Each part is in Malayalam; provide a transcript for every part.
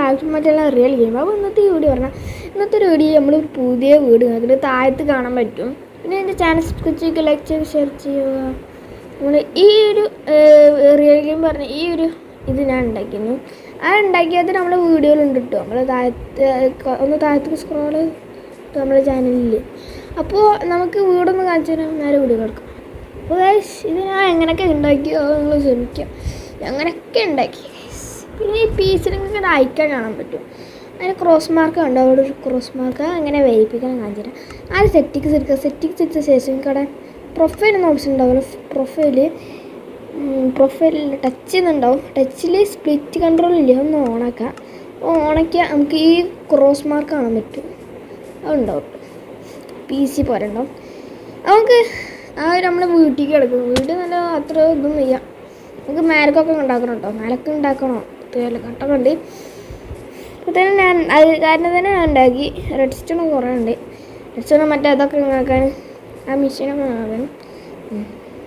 ആക്ഷൻ മറ്റുള്ള റിയൽ ഗെയിം അപ്പോൾ ഇന്നത്തെ ഈ വീഡിയോ പറഞ്ഞാൽ ഇന്നത്തെ ഒരു വീഡിയോ നമ്മൾ ഒരു പുതിയ വീട് അതിൽ താഴത്ത് കാണാൻ പറ്റും പിന്നെ എൻ്റെ ചാനൽ സബ്സ്ക്രൈബ് ചെയ്യുക ലൈക്ക് ചെയ്യുക ഷെയർ ചെയ്യുക നമ്മൾ ഈ ഒരു റിയൽ ഗെയിം പറഞ്ഞ ഈ ഒരു ഇത് ഞാൻ ഉണ്ടാക്കിയിരുന്നു ആ ഉണ്ടാക്കിയത് നമ്മുടെ വീഡിയോയിലുണ്ട് കേട്ടോ നമ്മൾ താഴത്ത് ഒന്ന് താഴത്തേക്ക് സ്ക്രോൾ നമ്മുടെ ചാനലിൽ അപ്പോൾ നമുക്ക് വീടൊന്ന് കാണിച്ചു തരാം നേരെ വീഡിയോ കിടക്കും അപ്പോൾ guys, ഇത് ഞാൻ എങ്ങനെയൊക്കെ ഉണ്ടാക്കിയോ അത് നിങ്ങൾ ശ്രമിക്കാം അങ്ങനെയൊക്കെ ഉണ്ടാക്കി guys. പിന്നെ ഈ പീസിൽ നിങ്ങൾക്ക് ഇത് അയക്കാൻ കാണാൻ പറ്റും അതിന് ക്രോസ് മാർക്ക് ഉണ്ട് അവിടെ ഒരു ക്രോസ് മാർക്ക് അങ്ങനെ വേയിപ്പിക്കാൻ കാണിച്ചു തരാം ആ സെറ്റിങ്സ് എടുക്കുക സെറ്റിങ്സ് എടുത്ത ശേഷം നിങ്ങൾക്ക് അവിടെ പ്രൊഫൈൽ എന്ന ഓപ്ഷൻ ഉണ്ടാവുമല്ലോ പ്രൊഫൈല് പ്രൊഫൈലിൽ ടച്ച് ചെയ്യുന്നുണ്ടാവും ടച്ചിൽ സ്പ്ലിറ്റ് കൺട്രോൾ ഇല്ല ഒന്ന് ഓണാക്കാം ഓണാക്കിയാൽ നമുക്ക് ഈ ക്രോസ് മാർക്ക് കാണാൻ പറ്റും അതുണ്ടാവും പി സി പോലെ ഉണ്ടാവും നമുക്ക് ആ ഒരു നമ്മുടെ വീട്ടിലേക്ക് കിടക്കും വീട് നല്ല അത്ര ഇതൊന്നും വയ്യ നമുക്ക് മേലക്കൊക്കെ ഉണ്ടാക്കണം കേട്ടോ മേലക്ക് ഉണ്ടാക്കണോ കട്ടൊക്കെ ഉണ്ട് അപ്പോൾ തന്നെ ഞാൻ അത് കാരണം തന്നെ ഞാൻ ഉണ്ടാക്കി റെഡ് സ്റ്റോൺ കുറേ ഉണ്ട് റെഡ് സ്റ്റോൺ മറ്റേ അതൊക്കെ ഉണ്ടാക്കാൻ ആ മെഷീനൊക്കെ ഉണ്ടാക്കാൻ ഉം.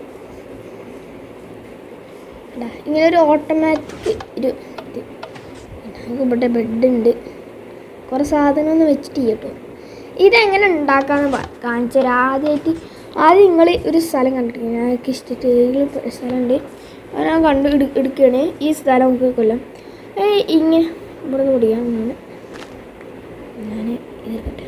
ഇതാ, ഇങ്ങനെ ഒരു ഓട്ടോമാറ്റിക് ഒരു ഇത് നമുക്ക് ഇവിടെ ബെഡ് ഉണ്ട് കുറേ സാധനമൊന്നും വെച്ചിട്ട് കേട്ടോ ഇതെങ്ങനെ ഉണ്ടാക്കാന്ന് പ- കാണിച്ചു തരാം ആദ്യമായിട്ട് ആദ്യം നിങ്ങൾ ഒരു സ്ഥലം കണ്ടിട്ട് ഞങ്ങൾക്ക് ഇഷ്ടത്തെ ഏതെങ്കിലും ഒരു സ്ഥലമുണ്ട് അത് ഞാൻ കണ്ട് എടു എടുക്കുകയാണ് ഈ സ്ഥലം നമുക്ക് കൊല്ലം ഏയ് ഇങ്ങനെ ഇവിടെ നിന്ന് കുടിക്കാം ഞാൻ ഞാൻ ഇതെടുക്കട്ടെ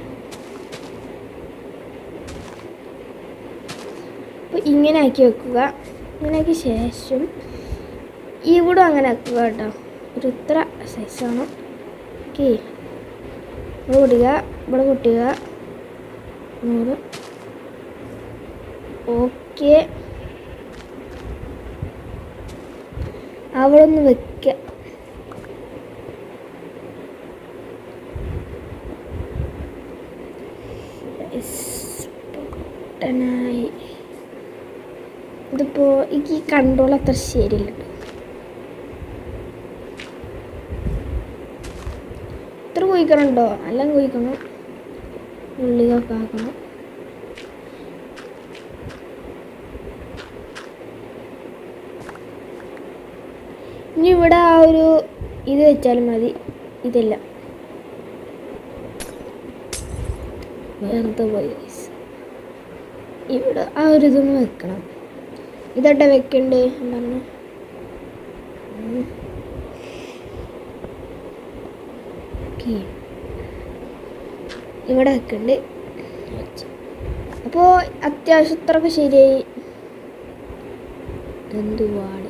അപ്പോൾ ഇങ്ങനെ ആക്കി വെക്കുക ഇങ്ങനെ ആക്കിയ ശേഷം ഇവിടെ അങ്ങനെ ആക്കുക കേട്ടോ ഒരു ഇത്ര സൈസാണ് ഓക്കെ ഇവിടെ കുടിക്കുക ഇവിടെ കുട്ടിക നൂറ് ഓക്കെ അവിടെ ഒന്ന് വെക്കുക Yes, പൊട്ടനായി ഇതിപ്പോൾ എനിക്ക് കൺട്രോൾ അത്ര ശരിയില്ല ട്ടോ. ഇത്ര കുഴിക്കണുണ്ടോ എല്ലാം കുഴിക്കണം ഉള്ളിലൊക്കെ ആക്കണം ഇനി ഇവിടെ ആ ഒരു ഇത് വെച്ചാലും മതി ഇതില്ല വെറുതെ പോയി guys. ഇവിടെ ആ ഒരു ഇതൊന്ന് വെക്കണം ഇതട്ടെ വെക്കണ്ടേ പറഞ്ഞു ഓക്കെ ഇവിടെ വെക്കണ്ട് അപ്പോൾ അത്യാവശ്യം ഇത്രയൊക്കെ ശരിയായി എന്തുവാണ്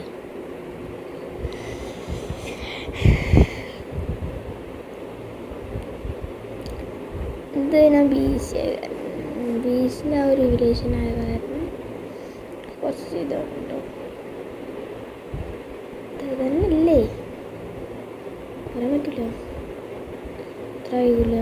ഇത് ഞാൻ ബി സി ആയ കാരണം ബി സിൻ്റെ ആ ഒരു റിലേഷൻ ആയ കാരണം കുറച്ച് ഇതുണ്ടോ ഇത് തന്നെ ഇല്ലേ പറയാൻ പറ്റില്ല ഇത്ര ഇതില്ല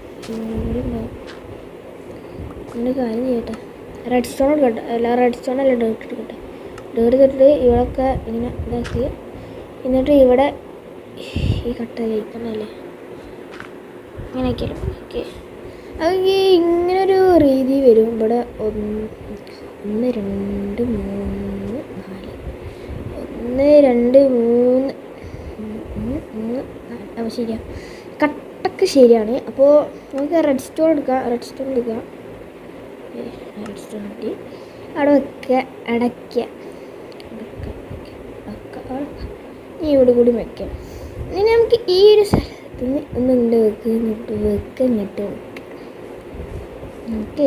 എൻ്റെ കാര്യം ചെയ്യട്ടെ റെഡ് സ്റ്റോൺ എടുക്കട്ടെ അല്ല റെഡ് സ്റ്റോൺ അല്ല ഡേർട്ട് എടുക്കട്ടെ ഡേർട്ട് തൊട്ടിട്ട് ഇവിടെയൊക്കെ ഇങ്ങനെ ഇതാക്കി എന്നിട്ട് ഇവിടെ ഈ കട്ട കഴിക്കണല്ലേ ഇങ്ങനെയൊക്കെയല്ലോ ഓക്കെ അത് ഈ ഇങ്ങനൊരു രീതി വരും ഇവിടെ ഒന്ന് ഒന്ന് രണ്ട് മൂന്ന് നാല് ഒന്ന് രണ്ട് മൂന്ന് മൂന്ന് മൂന്ന് നാല് അപ്പോൾ ശരിയാ കട്ടക്ക് ശരിയാണ് അപ്പോൾ നമുക്ക് റെഡ് സ്റ്റോൺ എടുക്കാം റെഡ് സ്റ്റോൺ എടുക്കാം റെഡ് സ്റ്റോൺ കിട്ടി അവിടെ വെക്കുക അടയ്ക്കുക അടയ്ക്കുക, വെക്കുക, വെക്കുക, അവിടെ വെക്കുക. ഇനി ഇവിടെ കൂടി വെക്കാം ഇനി നമുക്ക് ഈ ഒരു സ്ഥലത്ത് നിന്ന് ഒന്ന് ഇങ്ങോട്ട് വെക്കുക ഇങ്ങോട്ട് വെക്കുക ഇങ്ങോട്ട് വെക്കുക okay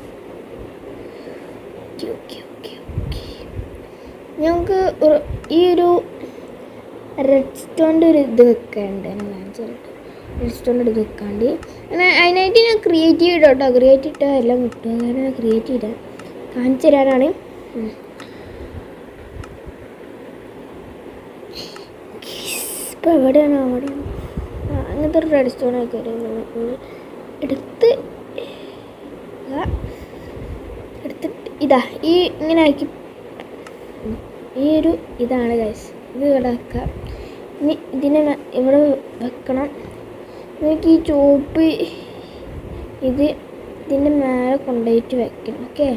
okay okay okay okay ഞങ്ങൾക്ക് ഒരു- ഈ ഒരു റെഡ് സ്റ്റോണിൻ്റെ ഒരു ഇത് വെക്കാണ്ട് ഞാൻ കാണിച്ചു തരട്ടെ റെഡ് സ്റ്റോണിൻ്റെ ഇത് വെക്കാണ്ട് അങ്ങനെ അതിനായിട്ട് ഞാൻ ക്രിയേറ്റ് ചെയ്തിട്ട് കേട്ടോ ക്രിയേറ്റ് ഇട്ടാൽ എല്ലാം കിട്ടും അതാണ് ഞാൻ ക്രിയേറ്റ് ചെയ്തത് കാണിച്ചു തരാനാണ് ഉം. ഇപ്പോൾ എവിടെയാണ് അവിടെ ആ, അങ്ങനത്തെ ഒരു റെഡ് സ്റ്റോൺ ഒക്കെ ഒരു എടുത്ത് ഇതാ. എടുത്തിട്ട് ഇതാ ഈ ഇങ്ങനെ ആക്കി ഉം. ഈ ഒരു ഇതാണ് ഗൈസ് ഇത് ഇവിടെ വെക്കാം ഇനി ഇതിനെ ന- ഇവിടെ വെക്കണം നമുക്ക് ഈ ചോപ്പ് ഇത് ഇതിൻ്റെ മേലെ കൊണ്ടുപോയിട്ട് വെക്കണം ഓക്കെ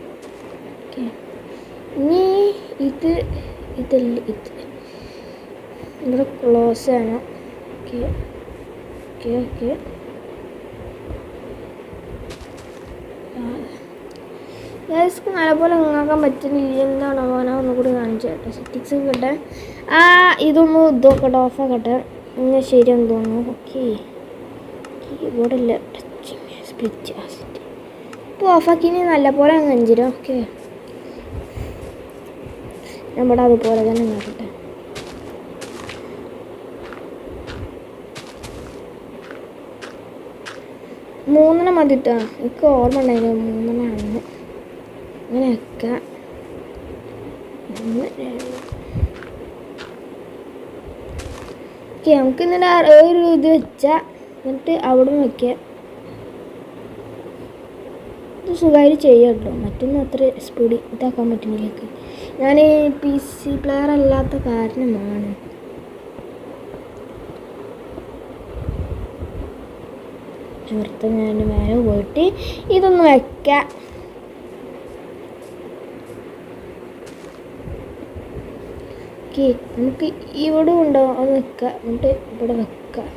ഓക്കെ ഇനി ഇത് ഇതല്ല ഇത് ഇത് ക്ലോസ് ആണ് ഓക്കെ ഓക്കെ ഓക്കെ ഗ്യാസ്ക്ക് നല്ലപോലെ നന്നാക്കാൻ പറ്റുന്നില്ല എന്താണ് അവന ഒന്നുകൂടി കാണിച്ചു കേട്ടോ സെറ്റിങ്സ് കിട്ടെ ആ ഇതൊന്ന് ഇതൊക്കെ ഓഫാക്കട്ടെ ഇങ്ങനെ ശരിയാന്ന് തോന്നുന്നു ഓക്കെ കീബോർഡില്ല ടച്ചിങ് സ്പ്ലിറ്റ് ഇപ്പോൾ ഓഫാക്കിനി നല്ലപോലെ അങ്ങ് അഞ്ചിരും ഓക്കെ നമ്മുടെ അതുപോലെ തന്നെ നോക്കട്ടെ മൂന്നെണ്ണം മതിട്ടാ എനിക്ക് ഓർമ്മ ഉണ്ടായിരുന്നു മൂന്നെണ്ണം ആണ് ഇങ്ങനെയൊക്കെ ഒന്ന് രണ്ട് ഓക്കെ നമുക്ക് ഇന്നലെ ഒരു ഇത് വെച്ചാൽ എന്നിട്ട് അവിടെ നിന്ന് വെക്കുക ഇത് സുഖമായിട്ട് ചെയ്യാം കേട്ടോ മറ്റൊന്നും അത്ര സ്പീഡ് ഇതാക്കാൻ പറ്റുന്നില്ല എനിക്ക് ഞാൻ പി സി പ്ലെയർ അല്ലാത്ത കാരണമാണ് ചേർത്ത് ഞാൻ മേലെ പോയിട്ട് ഇതൊന്ന് വെക്കാം ഓക്കെ നമുക്ക് ഇവിടെ ഉണ്ടോ അത് വെക്കാം എന്നിട്ട് ഇവിടെ വെക്കാം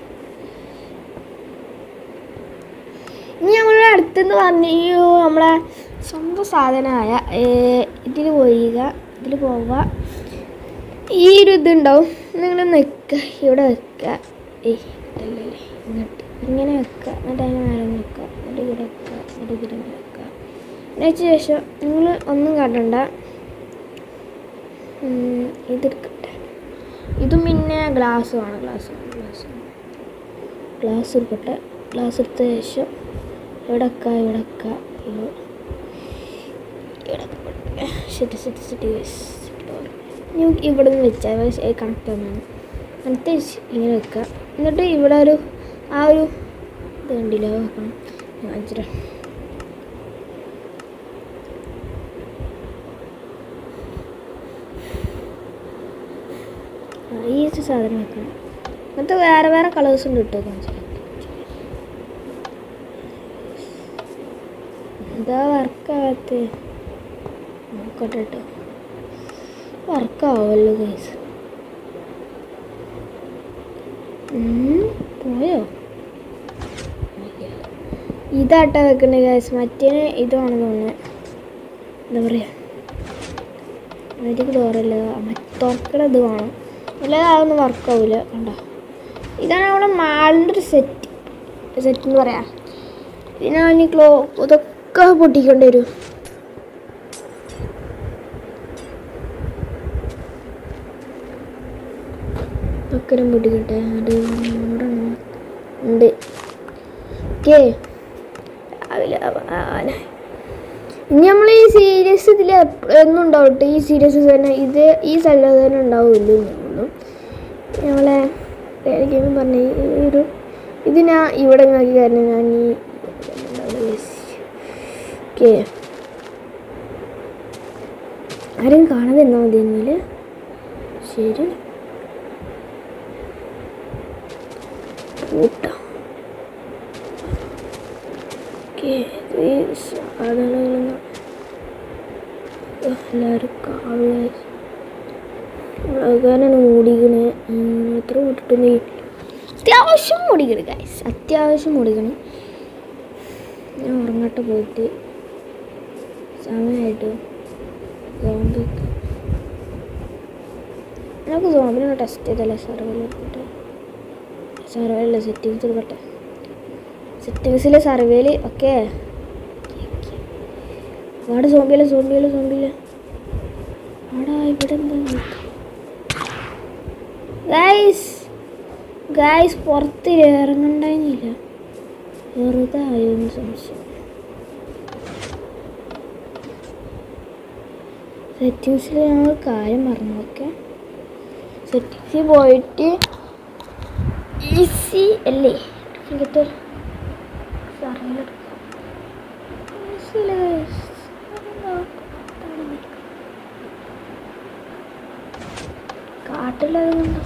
ഇനി നമ്മളുടെ അടുത്തെന്ന് പറഞ്ഞു ഈ നമ്മളെ സ്വന്തം സാധനമായ ഇതിൽ പോവുക ഇതിൽ പോവുക ഈ ഒരു ഇതുണ്ടാവും നിങ്ങൾ നിൽക്കുക ഇവിടെ വെക്കുക ഏയ് ഇതല്ലേ ഇങ്ങോട്ട് ഇങ്ങനെ വെക്കുക എന്നിട്ട് അതിന് മേലെ വെക്കുക എന്നിട്ട് ഇവിടെ വെക്കുക എന്നിട്ട് ഇതിൽ വെക്കുക അതിന് ശേഷം നിങ്ങൾ ഒന്നും കാട്ടണ്ട ഉം, ഇതെടുക്കട്ടെ ഇതും പിന്നെ ഗ്ലാസ് വേണം ഗ്ലാസ് വേണം ഗ്ലാസ് വേണം ഗ്ലാസ് എടുക്കട്ടെ ഗ്ലാസ് എടുത്ത ശേഷം ഇവിടെ വെക്കുക ഇവിടെ വെക്കുക ഇവ- ഇവിടെ വെക്കുക. ശരി ശരി ശരി ഇനി ഇവിടെ നിന്ന് വെച്ചാൽ കണക്ട് ഒന്നാണ് എന്നിട്ട് ശ് ഇങ്ങനെ വെക്കുക എന്നിട്ട് ഇവിടെ ഒരു ആ ഒരു ഇത് കണ്ടില്ല അത് വെക്കണം ഞാൻ കാണിച്ചിട്ട് ആ, ഈ ഒരു സാധനം വെക്കണം എന്നിട്ട് വേറെ വേറെ കളേഴ്സ് ഉണ്ട് കേട്ടോ കാണിച്ചു എന്താ വർക്കാകത്ത് നോക്കട്ടെ കേട്ടോ വർക്കാവുമല്ലോ ഗൈസ് പോയോ ഇതാട്ടാ വെക്കണ്ടേ ഗൈസ് മറ്റേ ഇതാണ് തോന്നുന്നത് എന്താ പറയുക അതിലേക്ക് ഡോറല്ല തുറക്കണ ഇത് വേണം അല്ലാതെ അതൊന്നും വർക്കാവില്ല കണ്ടോ ഇതാണ് നമ്മുടെ മാളിൻ്റെ ഒരു സെറ്റ് സെറ്റ് എന്ന് പറയാം ഇതിനാണ് ഈ ക്ലോ ഇതൊക്കെ പൊട്ടിക്കേണ്ടി വരും ഇതൊക്കെ ഞാൻ പൊട്ടിക്കട്ടെ അത് ഇവിടെ ഉണ്ട് ഓക്കേ രാവിലെ ആവാനായി ഇനി നമ്മൾ ഈ സീരീസ് ഇതിൽ എന്നും ഉണ്ടാവട്ടെ ഈ സീരീസ് തന്നെ ഇത് ഈ സ്ഥലം തന്നെ ഉണ്ടാവില്ല തോന്നുന്നു നമ്മളെ ഗെയിം പറഞ്ഞ ഈ ഒരു ഇത് ഞാൻ ഇവിടെ നോക്കി കാരണം ഞാൻ ഈ ഓക്കെ ആരും കാണാതെ എന്നാൽ മതി എന്നിൽ ശരി കൂട്ടാം ഓക്കെ ഈ സാധനങ്ങളൊന്നും എല്ലാവരും കാണുക അതാണ് മൂടിക്കണ് എത്ര മുട്ടിട്ട് അത്യാവശ്യം മൂടിക്കണ് ഗൈസ് അത്യാവശ്യം മൂടിക്കണ് ഞാൻ ഉറങ്ങട്ടെ പോയിട്ട് സമയമായിട്ട് സോംബി നമുക്ക് സോംബിനെ ടെസ്റ്റ് ചെയ്തല്ലേ സർവൈൽ എടുക്കട്ടെ സർവൈലല്ല സെറ്റിങ്സ് എടുക്കട്ടെ സെറ്റിങ്സിൽ സർവേയിൽ ഒക്കെ അവിടെ സോംബിയില്ല സോംബിയില്ല സോംബിയില്ല ആടാ ഇവിടെ എന്താ ഗൈസ് ഗൈസ് പുറത്ത് ഇറങ്ങണ്ടായിരുന്നില്ല വെറുതെ ആയോന്ന് സംശയം സെറ്റിങ്സിൽ ഞങ്ങൾ കാര്യം പറഞ്ഞു ഓക്കെ സെറ്റിങ്സിൽ പോയിട്ട് ഈസി അല്ലേ ഇങ്ങനത്തെ കാട്ടിലത് കൊണ്ട്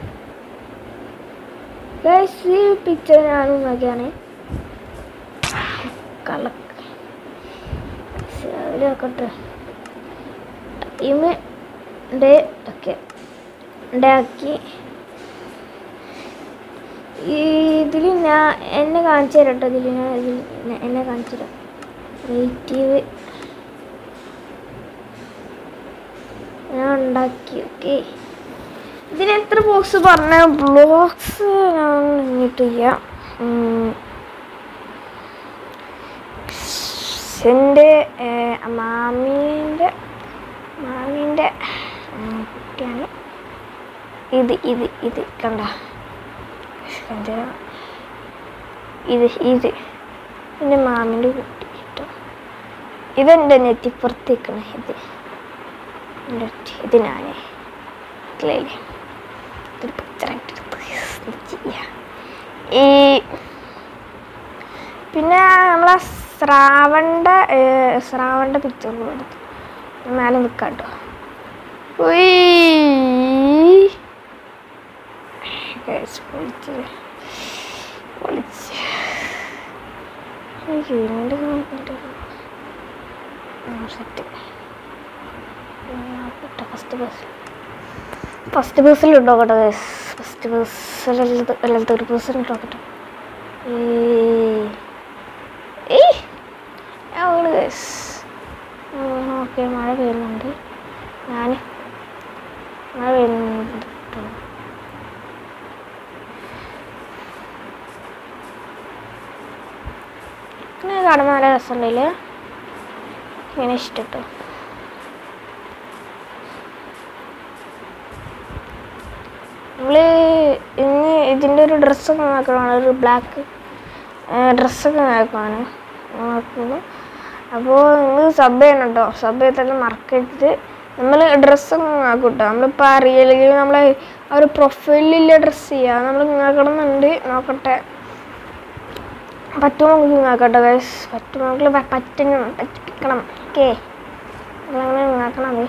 Guys, ഈ പിക്ചർ ഞാനും നോക്കിയാണ് കള രാവിലെ നോക്കട്ടെ ടൈം ഡേ ഒക്കെ ഉണ്ടാക്കി ഈ ഇതിൽ ഞാൻ എന്നെ കാണിച്ചു തരാം കേട്ടോ ഇതിൽ ഞാൻ ഇതിൽ എന്നെ- എന്നെ കാണിച്ചു തരാം ക്രിയേറ്റീവ് ഞാൻ ഉണ്ടാക്കി ഓക്കെ ഇതിന് എത്ര ബോക്സ് പറഞ്ഞ ബ്ലോക്സ് ഞാൻ ഇങ്ങോട്ട് ചെയ്യാം ഉം. എൻ്റെ മാമീൻ്റെ മാമീൻ്റെ കുട്ടിയാണ് ഇത് ഇത് ഇത് കണ്ട കണ്ട ഇത് ഇത് എൻ്റെ മാമിൻ്റെ കുട്ടി കേട്ടോ ഇതെൻ്റെ നെറ്റിപ്പുറത്തേക്കണ ഇത് എൻ്റെ ഒറ്റ- ഇത് ഞാനേ ഇല്ലേ ഇതൊരു പിക്ചറായിട്ട് ചെയ്യാം ഈ പിന്നെ നമ്മളെ ശ്രാവണിൻ്റെ ശ്രാവണിൻ്റെ പിക്ചർ എടുത്തു മേലെ നിൽക്കാം കേട്ടോ ഉയ്യ്. Guys, പൊളിച്ച് പൊളിച്ച് എനിക്ക് വീണ്ടും നോക്കട്ടെ സെറ്റ് ഫസ്റ്റ് ബസ് ഫസ്റ്റ് ബസ്സിൽ ഉണ്ടോക്കട്ടെ ഗൈസ് ഫസ്റ്റ് ബസ്സിൽ അല്ലാത്ത ഒരു ബസ്സിൽ ഉണ്ടോക്കട്ടെ ഏയ് അവള് ഗൈസ് ഓക്കെ മഴ പെയ്യുന്നുണ്ട് ഞാൻ മഴ പെയ്യുന്നുണ്ട് ട്ടോ. ഇങ്ങനെ കാണുമ്പോൾ നല്ല രസമുണ്ടല്ലേ ഇങ്ങനെ ഇഷ്ടട്ടോ നമ്മൾ ഇന്ന് ഇതിൻ്റെ ഒരു ഡ്രസ്സൊക്കെ നോക്കണമാണ് ഒരു ബ്ലാക്ക് ഡ്രസ്സൊക്കെ നോക്കുവാണ് നോക്കുന്നു അപ്പോൾ നിങ്ങൾ സബ് ചെയ്യണം കേട്ടോ സബ് ചെയ്തിട്ട് മറക്കരുത് നമ്മൾ ഡ്രസ്സൊക്കെ നോക്കും കേട്ടോ നമ്മളിപ്പോൾ അറിയില്ലെങ്കിൽ നമ്മൾ ആ ഒരു പ്രൊഫൈലിലെ ഡ്രസ്സ് ചെയ്യുക നമ്മൾ നോക്കണമെന്നുണ്ട് നോക്കട്ടെ പറ്റുമോ നമുക്ക് നോക്കട്ടെ ഗൈസ് പറ്റുമെങ്കിൽ പറ്റണം പറ്റിപ്പിക്കണം ഓക്കെ നമ്മളങ്ങനെ നോക്കണം അത്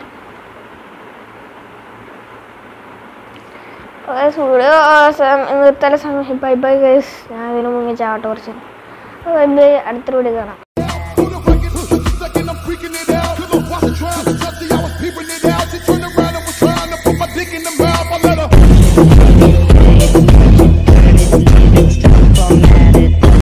വീഡിയോ നിർത്താൻ സമയം ബൈ ബൈ ഗൈസ് ഞാൻ ഇതിന് മുന്നേ ചാവട്ടെ കുറച്ച് ബൈ ബൈ അടുത്ത വീഡിയോ കാണാം